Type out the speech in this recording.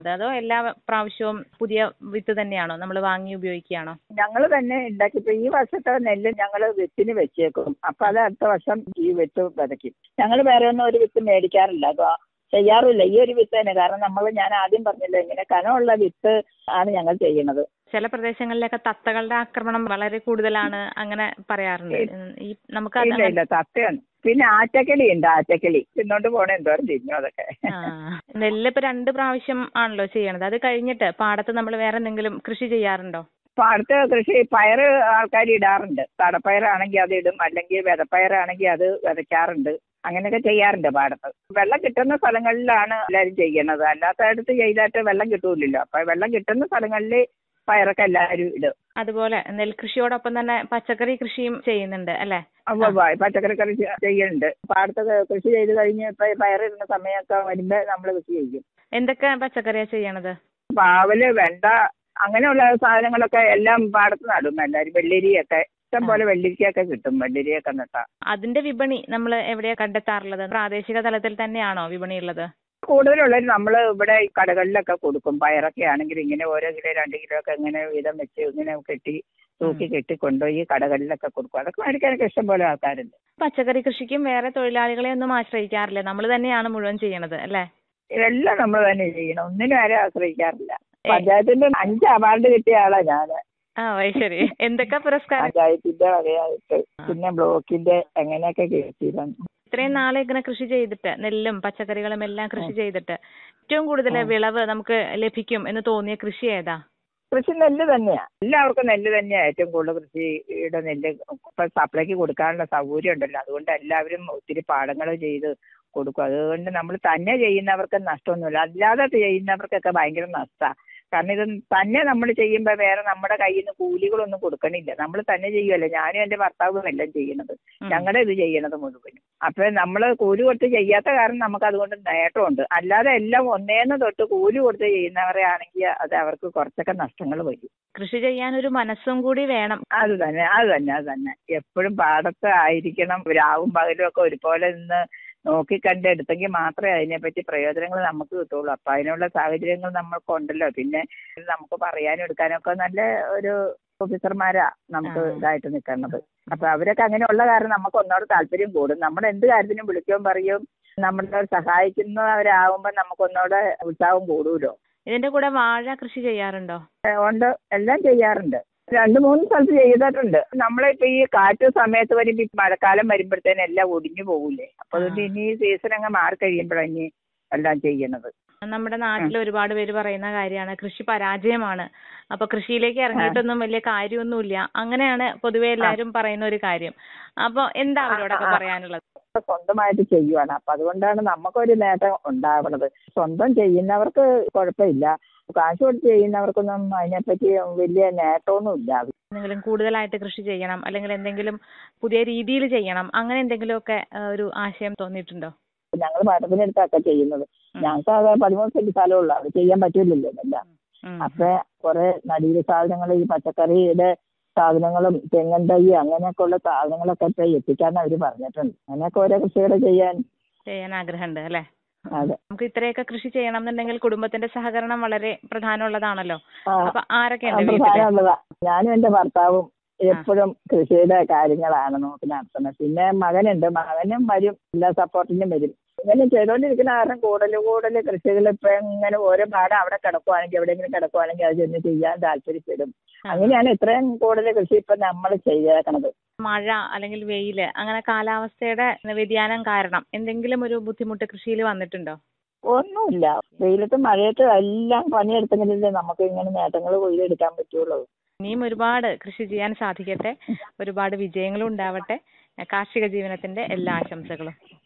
അതോ എല്ലാ പ്രാവശ്യവും പുതിയ വിത്ത് തന്നെയാണോ നമ്മൾ വാങ്ങി ഉപയോഗിക്കുകയാണോ ഞങ്ങൾ തന്നെ ഉണ്ടാക്കിയപ്പോൾ ഈ വർഷത്തെ നെല്ല് ഞങ്ങൾ വിത്തിന് വെച്ചേക്കും അപ്പം അത് അടുത്ത വർഷം ഈ വിത്ത് വിതയ്ക്കും ഞങ്ങൾ വേറെ ഒന്നും ഒരു വിത്ത് മേടിക്കാറില്ല അത് ചെയ്യാറില്ല ഈ ഒരു വിത്ത് തന്നെ കാരണം നമ്മൾ ഞാൻ ആദ്യം പറഞ്ഞല്ലോ ഇങ്ങനെ കനമുള്ള വിത്ത് ആണ് ഞങ്ങൾ ചെയ്യണത് ചില പ്രദേശങ്ങളിലൊക്കെ തത്തകളുടെ ആക്രമണം വളരെ കൂടുതലാണ് അങ്ങനെ പറയാറുണ്ട് ഉം, ഈ നമുക്ക് അത് ഇല്ല ഇല്ല സത്യമാണ് പിന്നെ ആറ്റക്കിളി ഉണ്ട് ആറ്റക്കിളി തിന്നോണ്ട് പോണ എന്തോരം തിന്നു അതൊക്കെ ആ, നെല്ല് ഇപ്പൊ രണ്ട് പ്രാവശ്യം ആണല്ലോ ചെയ്യണത് അത് കഴിഞ്ഞിട്ട് പാടത്ത് നമ്മൾ വേറെ എന്തെങ്കിലും കൃഷി ചെയ്യാറുണ്ടോ അപ്പൊ അടുത്ത കൃഷി പയറ് ആൾക്കാർ ഇടാറുണ്ട് തടപ്പയറാണെങ്കിൽ അത് ഇടും അല്ലെങ്കിൽ വിതപ്പയറാണെങ്കിൽ അത് വിതയ്ക്കാറുണ്ട് അങ്ങനെയൊക്കെ ചെയ്യാറുണ്ട് പാടത്ത് വെള്ളം കിട്ടുന്ന സ്ഥലങ്ങളിലാണ് എല്ലാവരും ചെയ്യണത് അല്ലാത്തടത്ത് ചെയ്തിട്ട് വെള്ളം കിട്ടൂലല്ലോ അപ്പൊ വെള്ളം കിട്ടുന്ന സ്ഥലങ്ങളിൽ പയറൊക്കെ എല്ലാവരും ഇടും അതുപോലെ നെൽകൃഷിയോടൊപ്പം തന്നെ പച്ചക്കറി കൃഷിയും ചെയ്യുന്നുണ്ട് അല്ലെ അപ്പൊ പ- പച്ചക്കറി കൃഷി ചെയ്യുന്നുണ്ട് പാടത്ത് കൃഷി ചെയ്ത് കഴിഞ്ഞ് ഇപ്പൊ പയറിടുന്ന സമയമൊക്കെ വരുമ്പോ നമ്മൾ കൃഷി ചെയ്യും എന്തൊക്കെ പച്ചക്കറിയാ ചെയ്യണത് പാവല് വെണ്ട അങ്ങനെയുള്ള സാധനങ്ങളൊക്കെ എല്ലാം പാടത്ത് നടും എല്ലാവരും വെള്ളരിയൊക്കെ ഇഷ്ടം പോലെ വെള്ളരിക്കയൊക്കെ കിട്ടും വെള്ളരിയൊക്കെ നട്ടാ അതിന്റെ വിപണി നമ്മൾ എവിടെയാ കണ്ടെത്താറുള്ളത് പ്രാദേശിക തലത്തിൽ തന്നെയാണോ വിപണി ഉള്ളത് കൂടുതലുള്ളത് നമ്മൾ ഇവിടെ ഈ കടകളിലൊക്കെ കൊടുക്കും പയറൊക്കെ ആണെങ്കിൽ ഇങ്ങനെ ഓരോ കിലോ രണ്ട് കിലോ ഒക്കെ ഇങ്ങനെ വീതം വെച്ച് ഇങ്ങനെ കെട്ടി തൂക്കി കെട്ടി കൊണ്ടുപോയി കടകളിലൊക്കെ കൊടുക്കും അതൊക്കെ മേടിക്കാനൊക്കെ ഇഷ്ടം പോലെ ആൾക്കാരുണ്ട് പച്ചക്കറി കൃഷിക്കും വേറെ തൊഴിലാളികളെ ഒന്നും ആശ്രയിക്കാറില്ല നമ്മൾ തന്നെയാണ് മുഴുവൻ ചെയ്യണത് അല്ലെ ഇതെല്ലാം നമ്മൾ തന്നെ ചെയ്യണം ഒന്നിനും ആരും ആശ്രയിക്കാറില്ല പഞ്ചായത്തിന്റെ അഞ്ച് അവാർഡ് കിട്ടിയ ആളാ ഞാൻ ആ അത് ശരി എന്തൊക്കെ പുരസ്കാരം പഞ്ചായത്തിന്റെ വകയായിട്ട് പിന്നെ ബ്ലോക്കിന്റെ എങ്ങനെയൊക്കെ കിട്ടിയിരുന്നു ഇത്രയും നാളെ ഇങ്ങനെ കൃഷി ചെയ്തിട്ട് നെല്ലും പച്ചക്കറികളും എല്ലാം കൃഷി ചെയ്തിട്ട് ഏറ്റവും കൂടുതൽ വിളവ് നമുക്ക് ലഭിക്കും എന്ന് തോന്നിയ കൃഷി ഏതാ കൃഷി നെല്ല് തന്നെയാ എല്ലാവർക്കും നെല്ല് തന്നെയാ ഏറ്റവും കൂടുതൽ കൃഷിയുടെ നെല്ല് ഇപ്പൊ സപ്ലൈക്ക് കൊടുക്കാനുള്ള സൗകര്യം ഉണ്ടല്ലോ അതുകൊണ്ട് എല്ലാവരും ഒത്തിരി പാടങ്ങൾ ചെയ്ത് കൊടുക്കും അതുകൊണ്ട് നമ്മൾ തന്നെ ചെയ്യുന്നവർക്ക് നഷ്ടമൊന്നുമില്ല അല്ലാതെ ചെയ്യുന്നവർക്കൊക്കെ ഭയങ്കര നഷ്ടമാണ് കാരണം ഇത് തന്നെ നമ്മൾ ചെയ്യുമ്പോൾ വേറെ നമ്മുടെ കയ്യിൽ നിന്ന് കൂലികളൊന്നും കൊടുക്കണില്ല നമ്മൾ തന്നെ ചെയ്യുമല്ലോ ഞാനും എൻ്റെ ഭർത്താവും എല്ലാം ചെയ്യണത് ഉം. ഞങ്ങളുടെ ഇത് ചെയ്യണത് മുഴുവനും അപ്പൊ നമ്മൾ കൂലി കൊടുത്ത് ചെയ്യാത്ത കാരണം നമുക്ക് അതുകൊണ്ട് നേട്ടമുണ്ട് അല്ലാതെ എല്ലാം ഒന്നേന്ന് തൊട്ട് കൂലി കൊടുത്ത് ചെയ്യുന്നവരെ ആണെങ്കിൽ അത് അവർക്ക് കുറച്ചൊക്കെ നഷ്ടങ്ങൾ വരും കൃഷി ചെയ്യാൻ ഒരു മനസ്സും കൂടി വേണം അത് തന്നെ അത് തന്നെ അത് തന്നെ എപ്പോഴും പാടത്ത് ആയിരിക്കണം രാവും പകലും ഒക്കെ ഒരുപോലെ നിന്ന് നോക്കിക്കണ്ട് എടുത്തെങ്കിൽ മാത്രമേ അതിനെപ്പറ്റി പ്രയോജനങ്ങൾ നമുക്ക് കിട്ടുള്ളൂ അപ്പൊ അതിനുള്ള സാഹചര്യങ്ങൾ നമ്മൾക്കുണ്ടല്ലോ പിന്നെ നമുക്ക് പറയാനും എടുക്കാനും ഒക്കെ നല്ല ഒരു ഓഫീസർമാരാ നമുക്ക് ആ. ഇതായിട്ട് നിൽക്കുന്നത് അപ്പൊ അവരൊക്കെ അങ്ങനെയുള്ള കാരണം നമുക്ക് ഒന്നോട് താല്പര്യം കൂടും നമ്മൾ എന്ത് കാര്യത്തിനും വിളിക്കുകയും പറയും നമ്മളെ സഹായിക്കുന്നവരാകുമ്പോൾ നമുക്ക് ഒന്നോടെ ഉത്സാഹം കൂടുമല്ലോ ഇതിന്റെ കൂടെ വാഴ കൃഷി ചെയ്യാറുണ്ടോ ഉണ്ട് എല്ലാം ചെയ്യാറുണ്ട് രണ്ട് മൂന്ന് സ്ഥലത്ത് ചെയ്തിട്ടുണ്ട് നമ്മളിപ്പോ ഈ കാറ്റ് സമയത്ത് വരുമ്പോ ഈ മഴക്കാലം വരുമ്പോഴത്തേനും എല്ലാം ഒടിഞ്ഞു പോകൂലേ അപ്പൊ അതുകൊണ്ട് ആ. ഇനി ഈ സീസൺ അങ്ങ് മാറി കഴിയുമ്പോഴാണ് ഇനി എല്ലാം ചെയ്യണത് നമ്മുടെ നാട്ടിൽ ഒരുപാട് പേര് പറയുന്ന കാര്യമാണ് കൃഷി പരാജയമാണ് അപ്പൊ കൃഷിയിലേക്ക് ഇറങ്ങിയിട്ടൊന്നും വലിയ കാര്യമൊന്നുമില്ല അങ്ങനെയാണ് പൊതുവെ എല്ലാവരും പറയുന്ന ഒരു കാര്യം അപ്പൊ എന്താ അവരോടൊക്കെ ആ, ആ. പറയാനുള്ളത് സ്വന്തമായിട്ട് ചെയ്യുവാണ് അപ്പൊ അതുകൊണ്ടാണ് നമുക്കൊരു നേട്ടം ഉണ്ടാവുന്നത് സ്വന്തം ചെയ്യുന്നവർക്ക് കുഴപ്പമില്ല കാശ് കൊടുത്ത് ചെയ്യുന്നവർക്കൊന്നും അതിനെപ്പറ്റി വലിയ നേട്ടമൊന്നും ഇല്ല എന്തെങ്കിലും കൂടുതലായിട്ട് കൃഷി ചെയ്യണം അല്ലെങ്കിൽ എന്തെങ്കിലും പുതിയ രീതിയിൽ ചെയ്യണം അങ്ങനെ എന്തെങ്കിലുമൊക്കെ ആ, ഒരു ആശയം തോന്നിയിട്ടുണ്ടോ ഞങ്ങൾ മരത്തിനടുത്തൊക്കെ ചെയ്യുന്നത് ഉം. ഞങ്ങൾക്ക് അത് പതിമൂന്ന് സെന്റ് സ്ഥലമുള്ളൂ അത് ചെയ്യാൻ പറ്റില്ലല്ലോ എല്ലാം ഉം. അപ്പൊ കുറെ നടീൽ സാധനങ്ങൾ ഈ പച്ചക്കറിയുടെ സാധനങ്ങളും തെങ്ങൻ തൈ അങ്ങനെയൊക്കെ ഉള്ള സാധനങ്ങളൊക്കെ ഇപ്പൊ എത്തിക്കാൻ അവര് പറഞ്ഞിട്ടുണ്ട് അങ്ങനെയൊക്കെ ഓരോ കൃഷികൾ ചെയ്യാൻ ചെയ്യാൻ ആഗ്രഹമുണ്ട് അല്ലെ അതെ നമുക്ക് ഇത്രയൊക്കെ കൃഷി ചെയ്യണം എന്നുണ്ടെങ്കിൽ കുടുംബത്തിന്റെ സഹകരണം വളരെ പ്രധാനമുള്ളതാണല്ലോ ആ, അപ്പൊ ആരൊക്കെ ആ, ഉണ്ട് വീട്ടില് പ്രധാനമുള്ളതാ ഞാനും എന്റെ ഭർത്താവും എപ്പോഴും കൃഷിയുടെ കാര്യങ്ങളാണ് നോക്കി നടത്തുന്നത് പിന്നെ മകനുണ്ട് മകനും വരും എല്ലാ സപ്പോർട്ടിനും വരും ഇങ്ങനെ ചെയ്തുകൊണ്ടിരിക്കുന്ന കാരണം കൂടുതൽ കൂടുതൽ കൃഷികൾ ഇപ്പൊ ഇങ്ങനെ ഓരോ പാടം അവിടെ കിടക്കുവാണെങ്കിൽ എവിടെയെങ്കിലും കിടക്കുവാണെങ്കിൽ അത് ചെന്ന് ചെയ്യാൻ താല്പര്യപ്പെടും അങ്ങനെയാണ് ഇത്രയും കൂടുതൽ കൃഷി ഇപ്പൊ നമ്മൾ ചെയ്തേക്കണത് മഴ അല്ലെങ്കിൽ വെയില് അങ്ങനെ കാലാവസ്ഥയുടെ വ്യതിയാനം കാരണം എന്തെങ്കിലും ഒരു ബുദ്ധിമുട്ട് കൃഷിയിൽ വന്നിട്ടുണ്ടോ ഒന്നുമില്ല വെയിലത്തും മഴയത്തും എല്ലാം പണിയെടുത്തെങ്കിലല്ലേ നമുക്ക് ഇങ്ങനെ നേട്ടങ്ങൾ കൊയ്തെടുക്കാൻ പറ്റുള്ളൂ ഇനിയും ഒരുപാട് കൃഷി ചെയ്യാൻ സാധിക്കട്ടെ ഒരുപാട് വിജയങ്ങളും ഉണ്ടാവട്ടെ കാർഷിക ജീവനത്തിന്റെ എല്ലാ ആശംസകളും